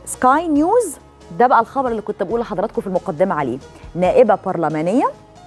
سكاي نيوز ده بقى الخبر اللي كنت بقول لحضراتكم في المقدمه عليه نائبه برلمانيه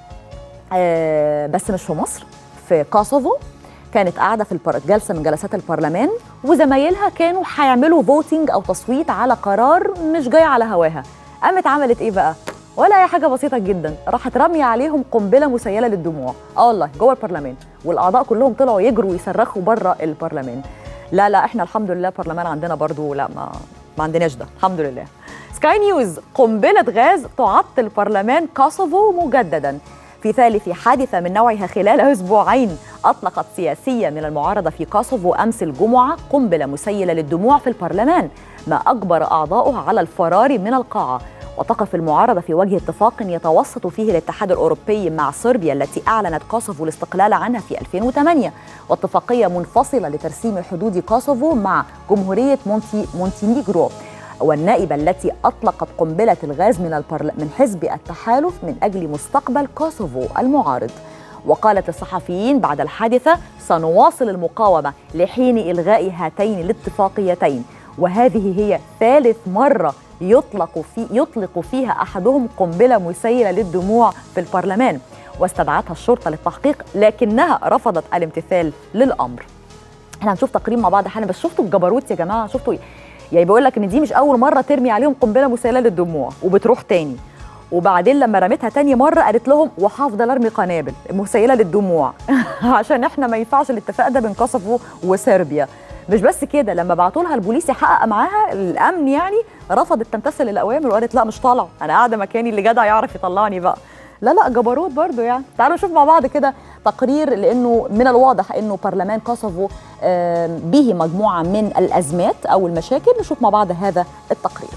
آه بس مش في مصر في كوسوفو كانت قاعده في البر... جلسه من جلسات البرلمان وزمايلها كانوا هيعملوا فوتنج او تصويت على قرار مش جاي على هواها قامت عملت ايه بقى ولا اي حاجه بسيطه جدا راحت راميه عليهم قنبله مسيله للدموع اه والله جوه البرلمان والاعضاء كلهم طلعوا يجروا ويصرخوا بره البرلمان لا لا احنا الحمد لله البرلمان عندنا برضو لا ما ما عندناش ده الحمد لله سكاي نيوز قنبله غاز تعطل برلمان كوسوفو مجددا في ثالث حادثة من نوعها خلال أسبوعين أطلقت سياسية من المعارضة في كوسوفو أمس الجمعة قنبلة مسيلة للدموع في البرلمان ما أجبر أعضاؤه على الفرار من القاعة وتقف المعارضة في وجه اتفاق يتوسط فيه الاتحاد الأوروبي مع صربيا التي أعلنت كوسوفو الاستقلال عنها في 2008 واتفاقية منفصلة لترسيم حدود كوسوفو مع جمهورية مونتي مونتينيغرو والنائبة التي أطلقت قنبلة الغاز من, البرل... من حزب التحالف من أجل مستقبل كوسوفو المعارض وقالت الصحفيين بعد الحادثة سنواصل المقاومة لحين إلغاء هاتين الاتفاقيتين وهذه هي ثالث مرة يطلق, في يطلق فيها أحدهم قنبلة مسيلة للدموع في البرلمان واستدعتها الشرطة للتحقيق لكنها رفضت الامتثال للأمر احنا هنشوف تقرير مع بعض حالا بس شفتوا الجبروت يا جماعة شفتوا يعني بيقول لك ان دي مش اول مره ترمي عليهم قنبله مسيله للدموع وبتروح تاني وبعدين لما رميتها تاني مره قالت لهم وهفضل ارمي قنابل مسيله للدموع عشان احنا ما ينفعش الاتفاق ده بين كوسوفو وصربيا مش بس كده لما بعتوا لها البوليس يحقق معاها الامن يعني رفضت تمتثل الاوامر وقالت لا مش طالعه انا قاعده مكاني اللي جدع يعرف يطلعني بقى لا لا جبروت برضو يعني تعالوا نشوف مع بعض كده تقرير لانه من الواضح انه برلمان كوسوفو به مجموعه من الازمات او المشاكل نشوف مع بعض هذا التقرير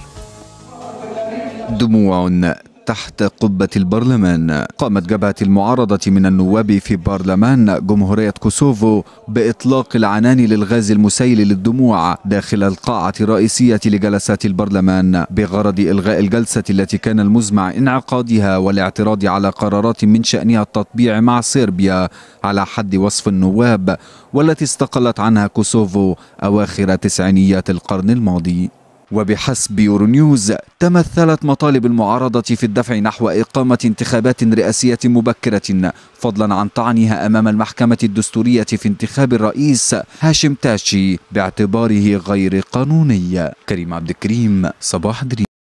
دموع تحت قبة البرلمان قامت جبهة المعارضة من النواب في برلمان جمهورية كوسوفو بإطلاق العنان للغاز المسيل للدموع داخل القاعة الرئيسية لجلسات البرلمان بغرض إلغاء الجلسة التي كان المزمع انعقادها والاعتراض على قرارات من شأنها التطبيع مع صربيا على حد وصف النواب والتي استقلت عنها كوسوفو أواخر تسعينيات القرن الماضي وبحسب يورونيوز تمثلت مطالب المعارضة في الدفع نحو إقامة انتخابات رئاسية مبكرة فضلا عن طعنها أمام المحكمة الدستورية في انتخاب الرئيس هاشم تاشي باعتباره غير قانوني كريم عبد الكريم صباح دريم